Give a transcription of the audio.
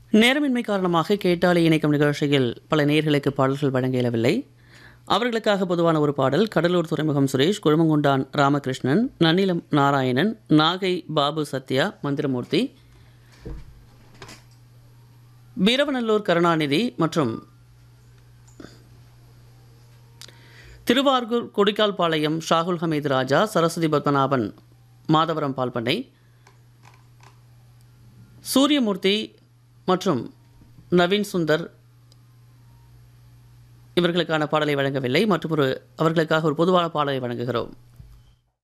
நேரமின்மை காரணமாக கேட்டாலே இணைக்கும் நிகழ்ச்சியில் பல நேர்களுக்கு பாடல்கள் வழங்க இயலவில்லை அவர்களுக்காக பொதுவான ஒரு பாடல் கடலூர் துறைமுகம் சுரேஷ் குழுமங்குண்டான் ராமகிருஷ்ணன் நன்னிலம் நாராயணன் நாகை பாபு சத்யா மந்திரமூர்த்தி வீரவநல்லூர் கருணாநிதி மற்றும் திருவார்கூர் கொடிக்கால்பாளையம் ஷாகுல் ஹமீது ராஜா சரஸ்வதி பத்மநாபன் மாதவரம் பால்பண்ணை சூரியமூர்த்தி மற்றும் நவீன் சுந்தர் இவர்களுக்கான பாடலை வழங்கவில்லை மற்றும் ஒரு அவர்களுக்காக ஒரு பொதுவான பாடலை வழங்குகிறோம்